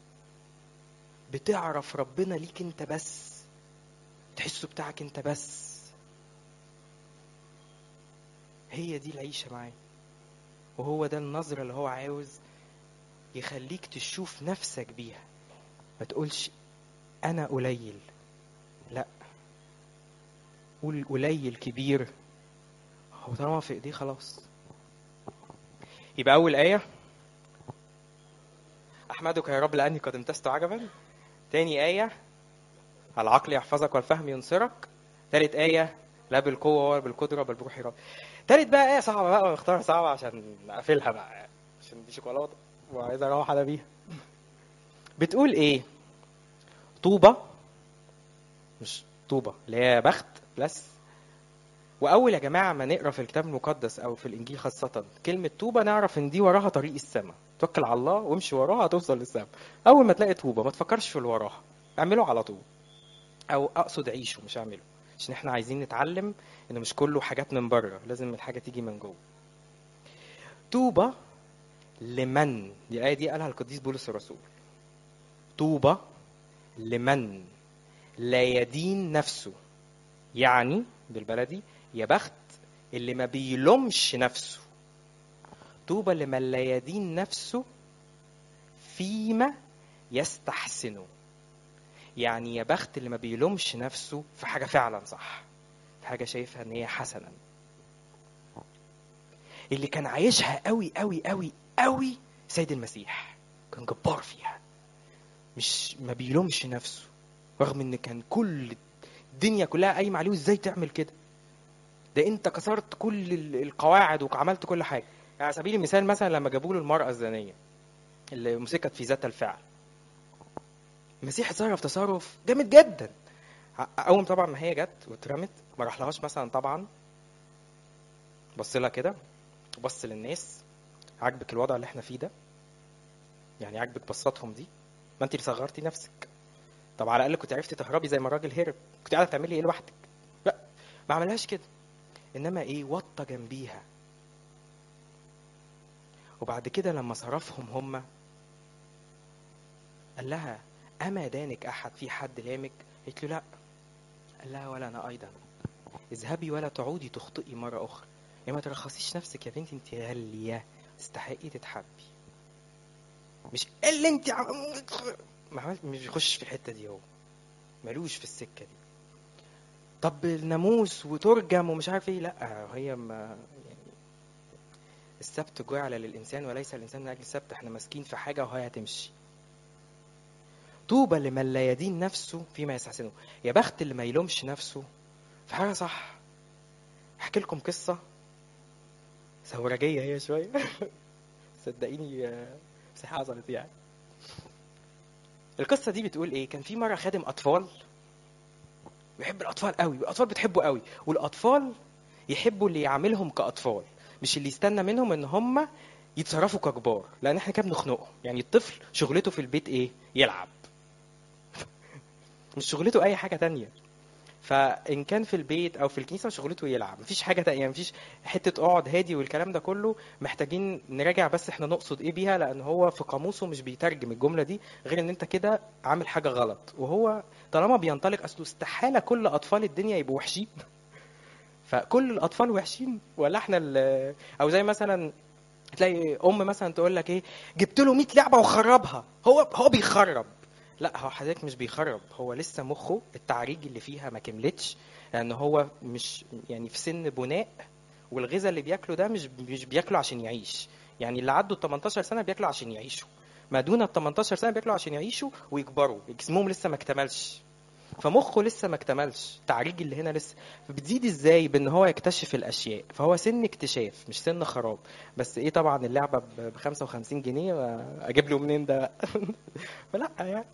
A: بتعرف ربنا ليك انت بس تحسه بتاعك انت بس هي دي العيشة معاه وهو ده النظرة اللي هو عاوز يخليك تشوف نفسك بيها ما تقولش انا قليل لا قول قليل كبير هو طالما في ايديه خلاص يبقى اول ايه احمدك يا رب لاني قد امتزت عجبا تاني ايه العقل يحفظك والفهم ينصرك تالت ايه لا بالقوه ولا بالقدره بل بروح رب تالت بقى ايه صعبه بقى واختار صعبه عشان اقفلها بقى عشان دي شوكولاته وعايز اروح انا بيها بتقول ايه طوبه مش طوبه اللي هي بخت بلس واول يا جماعه ما نقرا في الكتاب المقدس او في الانجيل خاصه كلمه طوبه نعرف ان دي وراها طريق السماء توكل على الله وامشي وراها هتوصل للسماء اول ما تلاقي طوبه ما تفكرش في اللي وراها اعمله على طول او اقصد عيشه مش اعمله عشان احنا عايزين نتعلم ان مش كله حاجات من بره لازم الحاجه تيجي من جوه طوبى لمن دي الايه دي قالها القديس بولس الرسول طوبى لمن لا يدين نفسه يعني بالبلدي يا بخت اللي ما بيلومش نفسه طوبى لمن لا يدين نفسه فيما يستحسنه يعني يا بخت اللي ما بيلومش نفسه في حاجة فعلا صح في حاجة شايفها ان هي حسنا اللي كان عايشها قوي قوي قوي قوي سيد المسيح كان جبار فيها مش ما بيلومش نفسه رغم ان كان كل الدنيا كلها قايمه عليه ازاي تعمل كده ده انت كسرت كل ال- القواعد وعملت كل حاجه يعني على سبيل المثال مثلا لما جابوا له المراه الزانيه اللي مسكت في ذات الفعل المسيح اتصرف تصرف جامد جدا ع- اول طبعا ما هي جت واترمت ما راحلهاش مثلا طبعا بص لها كده وبص للناس عاجبك الوضع اللي احنا فيه ده يعني عاجبك بصاتهم دي ما انت اللي صغرتي نفسك طب على الاقل كنت عرفتي تهربي زي ما الراجل هرب كنت قاعده تعملي ايه لوحدك لا ما عملهاش كده انما ايه وطى جنبيها وبعد كده لما صرفهم هم قال لها اما دانك احد في حد لامك قالت له لا قال لها ولا انا ايضا اذهبي ولا تعودي تخطئي مره اخرى يا ما ترخصيش نفسك يا بنتي انت غاليه تستحقي تتحبي مش اللي انت عم... ما عملت مش بيخش في الحته دي هو ملوش في السكه دي طب الناموس وترجم ومش عارف ايه لا هي ما يعني السبت جعل للانسان وليس الانسان من اجل السبت احنا ماسكين في حاجه وهي هتمشي طوبى لمن لا يدين نفسه فيما يستحسنه يا بخت اللي ما يلومش نفسه في حاجه صح احكي لكم قصه ثورجيه هي شويه صدقيني آه، بس حصلت يعني القصه دي بتقول ايه كان في مره خادم اطفال بيحب الاطفال قوي والاطفال بتحبه قوي والاطفال يحبوا اللي يعاملهم كاطفال مش اللي يستنى منهم ان هم يتصرفوا ككبار لان احنا كده بنخنقهم يعني الطفل شغلته في البيت ايه يلعب مش شغلته اي حاجه تانية فان كان في البيت او في الكنيسه شغلته يلعب مفيش حاجه تانية يعني مفيش حته اقعد هادي والكلام ده كله محتاجين نراجع بس احنا نقصد ايه بيها لان هو في قاموسه مش بيترجم الجمله دي غير ان انت كده عامل حاجه غلط وهو طالما بينطلق اصله استحاله كل اطفال الدنيا يبقوا وحشين فكل الاطفال وحشين ولا احنا ال- او زي مثلا تلاقي ام مثلا تقول لك ايه جبت له 100 لعبه وخربها هو هو بيخرب لا هو حضرتك مش بيخرب هو لسه مخه التعريج اللي فيها ما كملتش لان هو مش يعني في سن بناء والغذاء اللي بياكله ده مش مش بياكله عشان يعيش يعني اللي عدوا ال 18 سنه بياكلوا عشان يعيشوا ما دون ال 18 سنه بياكلوا عشان يعيشوا ويكبروا جسمهم لسه ما اكتملش فمخه لسه ما اكتملش التعريج اللي هنا لسه بتزيد ازاي بان هو يكتشف الاشياء فهو سن اكتشاف مش سن خراب بس ايه طبعا اللعبه ب 55 جنيه ما اجيب له منين ده فلا يعني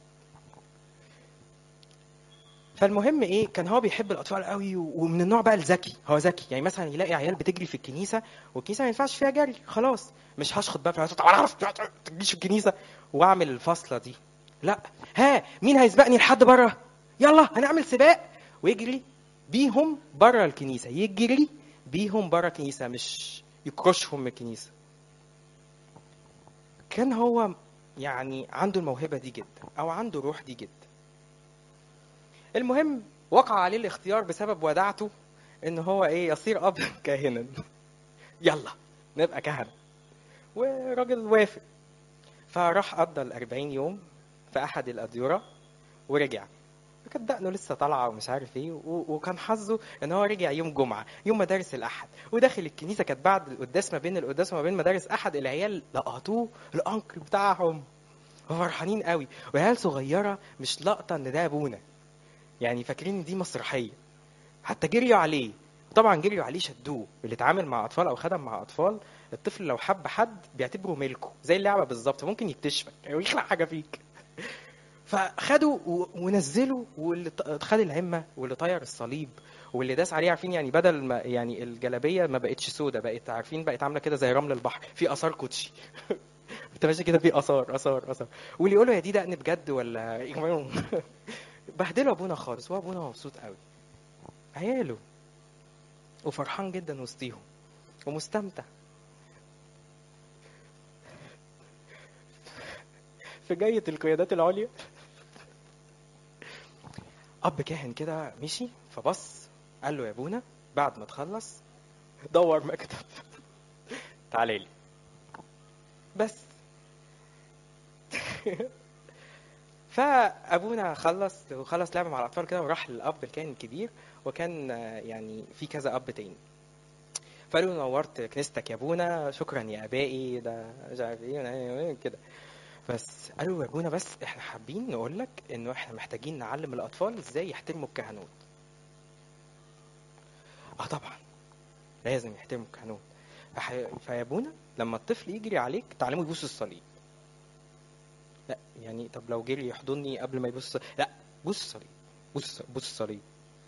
A: فالمهم ايه كان هو بيحب الاطفال قوي و- ومن النوع بقى الذكي هو ذكي يعني مثلا يلاقي عيال بتجري في الكنيسه والكنيسه ما ينفعش فيها جري خلاص مش هشخط بقى في العيال طب انا اعرف ما تجيش الكنيسه واعمل الفاصله دي لا ها مين هيسبقني لحد بره يلا هنعمل سباق ويجري بيهم بره الكنيسه يجري بيهم بره الكنيسه مش يكرشهم من الكنيسه كان هو يعني عنده الموهبه دي جدا او عنده الروح دي جدا المهم وقع عليه الاختيار بسبب وداعته ان هو ايه يصير اب كاهنا يلا نبقى كهنه وراجل وافق فراح قضى ال 40 يوم في احد الاديره ورجع كانت دقنه لسه طالعه ومش عارف ايه و- وكان حظه ان هو رجع يوم جمعه يوم مدارس الاحد وداخل الكنيسه كانت بعد القداس ما بين القداس وما بين مدارس احد العيال لقطوه الانكل بتاعهم فرحانين قوي وعيال صغيره مش لاقطه ان ده ابونا يعني فاكرين ان دي مسرحيه حتى جريوا عليه طبعا جريوا عليه شدوه اللي اتعامل مع اطفال او خدم مع اطفال الطفل لو حب حد بيعتبره ملكه زي اللعبه بالظبط ممكن يكتشفك او يخلق حاجه فيك فخدوا و- ونزلوا واللي ط- خد العمه واللي طير الصليب واللي داس عليه عارفين يعني بدل ما يعني الجلابيه ما بقتش سودة بقت عارفين بقت عامله كده زي رمل البحر في اثار كوتشي انت ماشي كده في اثار اثار اثار واللي يقولوا يا دي دقن بجد ولا بهدلوا ابونا خالص وابونا مبسوط قوي عياله وفرحان جدا وسطيهم ومستمتع في جاية القيادات العليا اب كاهن كده مشي فبص قال له يا ابونا بعد ما تخلص دور مكتب تعالى لي بس فابونا خلص وخلص لعبه مع الاطفال كده وراح للاب الكاهن الكبير وكان آه، يعني في كذا اب تاني فقالوا له نورت كنيستك يا ابونا شكرا يا ابائي ده مش عارف ايه كده بس قالوا يا ابونا بس احنا حابين نقول لك انه احنا محتاجين نعلم الاطفال ازاي يحترموا الكهنوت اه طبعا لازم يحترموا الكهنوت فح- فيا ابونا لما الطفل يجري عليك تعلمه يبوس الصليب لا يعني طب لو جري يحضني قبل ما يبوس الصليب لا بوس الصليب بوس بوس الصليب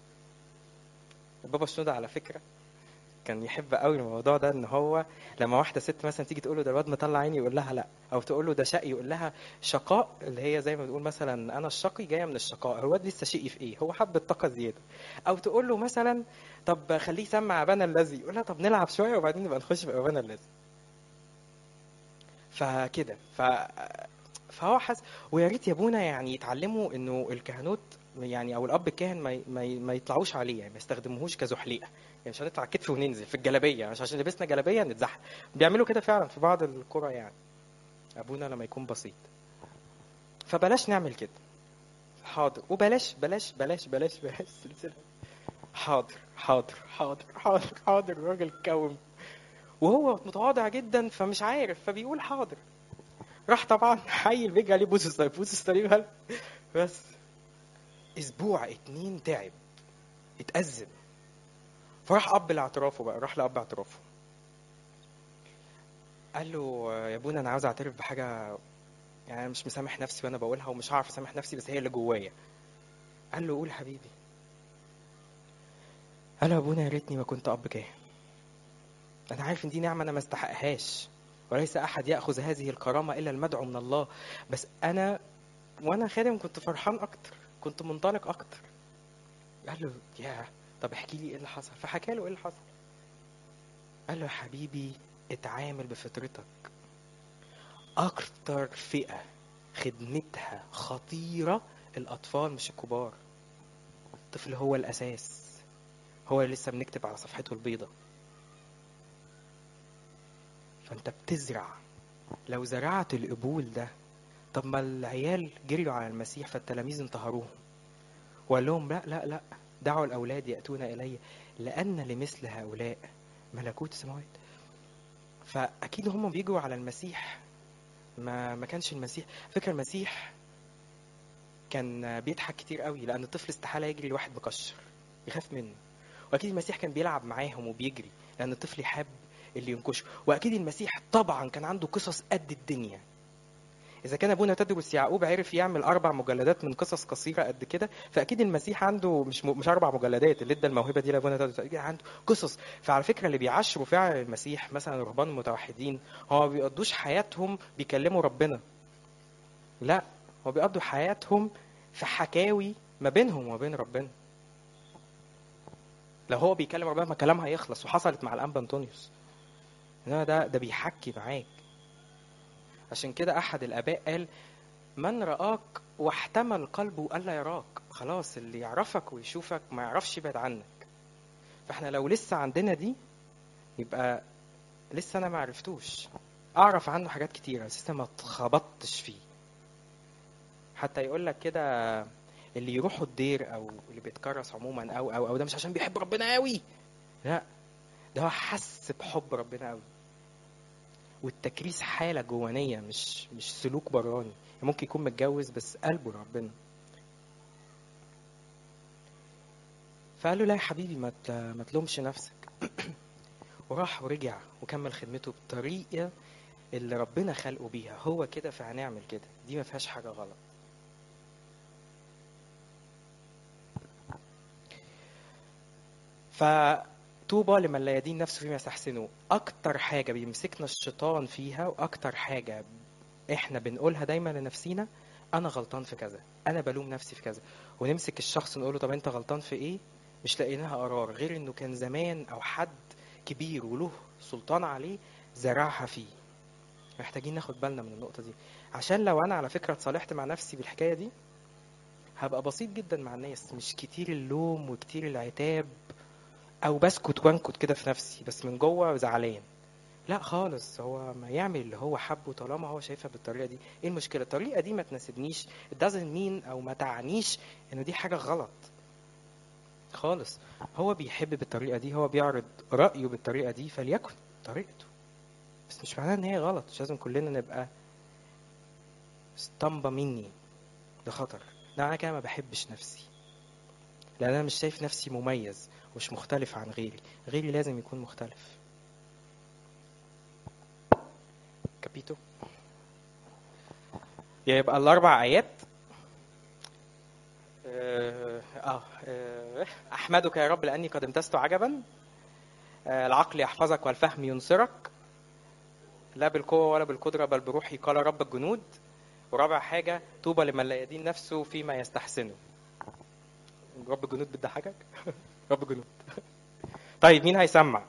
A: بابا شنودة على فكرة كان يحب قوي الموضوع ده ان هو لما واحده ست مثلا تيجي تقول له ده الواد مطلع عيني يقول لها لا او تقول له ده شقي يقول لها شقاء اللي هي زي ما بتقول مثلا انا الشقي جايه من الشقاء هو الواد لسه شقي في ايه هو حب الطاقه زياده او تقول له مثلا طب خليه يسمع ابانا الذي يقول لها طب نلعب شويه وبعدين نبقى نخش في ابانا الذي فكده ف فهو حس ويا ريت يا ابونا يعني يتعلموا انه الكهنوت يعني او الاب الكاهن ما ي- ما, ي- ما يطلعوش عليه يعني ما يستخدموهوش كزحليقه يعني مش هنطلع كتف وننزل في الجلابيه مش عشان لبسنا جلابيه نتزحلق بيعملوا كده فعلا في بعض القرى يعني ابونا لما يكون بسيط فبلاش نعمل كده حاضر وبلاش بلاش بلاش بلاش بلاش سلسله حاضر حاضر حاضر حاضر حاضر الراجل كوم وهو متواضع جدا فمش عارف فبيقول حاضر راح طبعا حي بيجي عليه بوس الصليب بوس الصليب هل بس اسبوع اتنين تعب اتأزم فراح اب لاعترافه بقى راح لاب اعترافه قال له يا ابونا انا عاوز اعترف بحاجه يعني انا مش مسامح نفسي وانا بقولها ومش هعرف اسامح نفسي بس هي اللي جوايا قال له قول حبيبي قال له يا ابونا يا ريتني ما كنت اب كاهن انا عارف ان دي نعمه انا ما استحقهاش وليس احد ياخذ هذه الكرامه الا المدعو من الله بس انا وانا خادم كنت فرحان اكتر كنت منطلق اكتر قال له يا طب احكي لي ايه اللي حصل فحكى له ايه اللي حصل قال له يا حبيبي اتعامل بفطرتك اكتر فئه خدمتها خطيره الاطفال مش الكبار الطفل هو الاساس هو اللي لسه بنكتب على صفحته البيضة فانت بتزرع لو زرعت القبول ده طب ما العيال جريوا على المسيح فالتلاميذ انتهروهم وقال لهم لا لا لا دعوا الاولاد ياتون الي لان لمثل هؤلاء ملكوت السماوات فاكيد هم بيجوا على المسيح ما ما كانش المسيح فكره المسيح كان بيضحك كتير قوي لان الطفل استحاله يجري لواحد مكشر يخاف منه واكيد المسيح كان بيلعب معاهم وبيجري لان الطفل يحب اللي ينكشه واكيد المسيح طبعا كان عنده قصص قد الدنيا اذا كان ابونا تدرس يعقوب عرف يعمل اربع مجلدات من قصص قصيره قد كده فاكيد المسيح عنده مش م... مش اربع مجلدات اللي ادى الموهبه دي لابونا تدرس أكيد عنده قصص فعلى فكره اللي بيعشروا فعلا المسيح مثلا رهبان المتوحدين هو ما بيقضوش حياتهم بيكلموا ربنا لا هو بيقضوا حياتهم في حكاوي ما بينهم وما بين ربنا لو هو بيكلم ربنا ما كلامها هيخلص وحصلت مع الانبا انطونيوس انما ده ده بيحكي معاك عشان كده احد الاباء قال من رآك واحتمل قلبه الا يراك خلاص اللي يعرفك ويشوفك ما يعرفش يبعد عنك فاحنا لو لسه عندنا دي يبقى لسه انا ما عرفتوش اعرف عنه حاجات كتيره بس لسه ما اتخبطتش فيه حتى يقول لك كده اللي يروحوا الدير او اللي بيتكرس عموما او او او ده مش عشان بيحب ربنا قوي لا ده هو حس بحب ربنا قوي والتكريس حالة جوانية مش مش سلوك براني ممكن يكون متجوز بس قلبه ربنا فقال له لا يا حبيبي ما ما تلومش نفسك وراح ورجع وكمل خدمته بالطريقة اللي ربنا خلقه بيها هو كده فهنعمل كده دي ما فيهاش حاجة غلط فطوبى لمن لا يدين نفسه فيما يستحسنه اكتر حاجه بيمسكنا الشيطان فيها واكتر حاجه احنا بنقولها دايما لنفسينا انا غلطان في كذا انا بلوم نفسي في كذا ونمسك الشخص نقول له طب انت غلطان في ايه مش لاقيناها قرار غير انه كان زمان او حد كبير وله سلطان عليه زرعها فيه محتاجين ناخد بالنا من النقطه دي عشان لو انا على فكره اتصالحت مع نفسي بالحكايه دي هبقى بسيط جدا مع الناس مش كتير اللوم وكتير العتاب او بسكت وانكت كده في نفسي بس من جوه زعلان لا خالص هو ما يعمل اللي هو حبه طالما هو شايفها بالطريقه دي ايه المشكله الطريقه دي ما تناسبنيش it doesn't mean او ما تعنيش ان دي حاجه غلط خالص هو بيحب بالطريقه دي هو بيعرض رايه بالطريقه دي فليكن طريقته بس مش معناه ان هي غلط مش لازم كلنا نبقى اسطمبة مني ده خطر لا انا كده ما بحبش نفسي لان انا مش شايف نفسي مميز مش مختلف عن غيري غيري لازم يكون مختلف كابيتو يبقى الاربع ايات آه, آه, آه احمدك يا رب لاني قد امتزت عجبا آه العقل يحفظك والفهم ينصرك لا بالقوه ولا بالقدره بل بروحي قال رب الجنود ورابع حاجه طوبى لمن لا يدين نفسه فيما يستحسنه رب الجنود بتضحكك رب جنود طيب مين هيسمع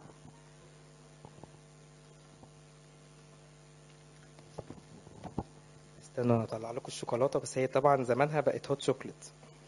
A: استنوا اطلع لكم الشوكولاته بس هي طبعا زمانها بقت هوت شوكليت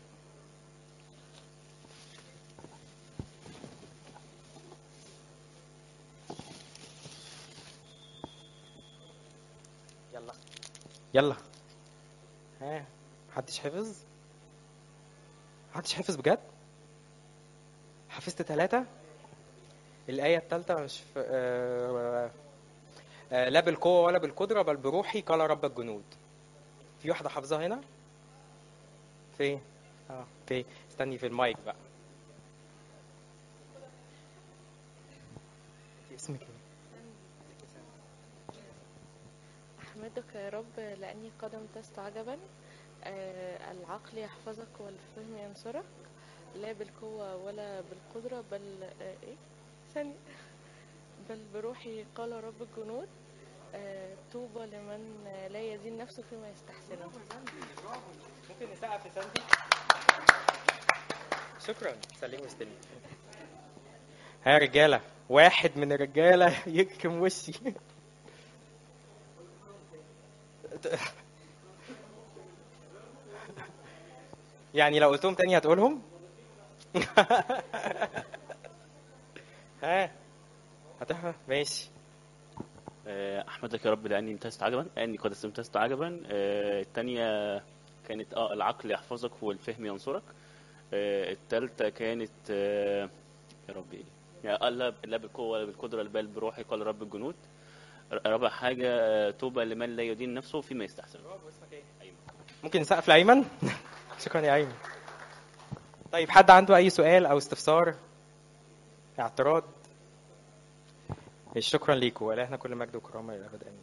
A: يلا يلا ها محدش حفظ محدش حفظ بجد حفظت ثلاثة الآية الثالثة مش في آه آه لا بالقوة ولا بالقدرة بل بروحي قال رب الجنود في واحدة حافظها هنا فين اه اوكي استني في المايك بقى اسمك ايه
B: أحمدك يا رب لأني قد امتزت عجبا آه، العقل يحفظك والفهم ينصرك لا بالقوة ولا بالقدرة بل آه، إيه ثانية بل بروحي قال رب الجنود آه، طوبى لمن لا يزين نفسه فيما يستحسنه
A: ممكن نسقف لساندي شكرا سليم واستلم ها يا رجاله واحد من الرجاله يكتم وشي يعني لو قلتهم تاني هتقولهم ها هتفهم ماشي
C: آه، احمدك يا رب لاني امتزت عجبا لاني قد امتزت عجبا آه، الثانيه كانت اه العقل يحفظك والفهم ينصرك آه، الثالثه كانت آه، يا رب ايه يعني قال لا لا بالقوه ولا بالقدره بل بروحي قال رب الجنود رابع حاجه آه، طوبى لمن لا يدين نفسه فيما يستحسن أيمن.
A: ممكن نسقف لايمن شكرا يا ايمن طيب حد عنده اي سؤال او استفسار اعتراض ماشي، شكرا ليكم والهنا كل مجد وكرامه الى الابد امين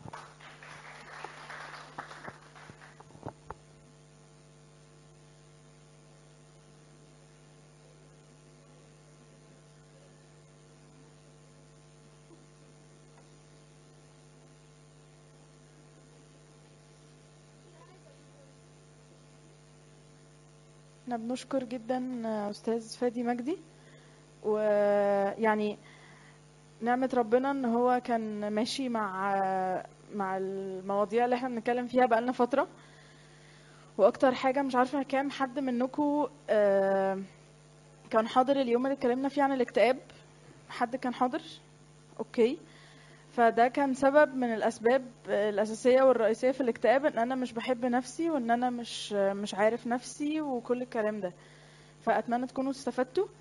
D: احنا بنشكر جدا استاذ فادي مجدي ويعني نعمة ربنا ان هو كان ماشي مع مع المواضيع اللي احنا بنتكلم فيها بقالنا فترة واكتر حاجة مش عارفة كام حد منكم كان حاضر اليوم اللي اتكلمنا فيه عن الاكتئاب حد كان حاضر اوكي فده كان سبب من الاسباب الاساسيه والرئيسيه في الاكتئاب ان انا مش بحب نفسي وان انا مش مش عارف نفسي وكل الكلام ده فاتمنى تكونوا استفدتوا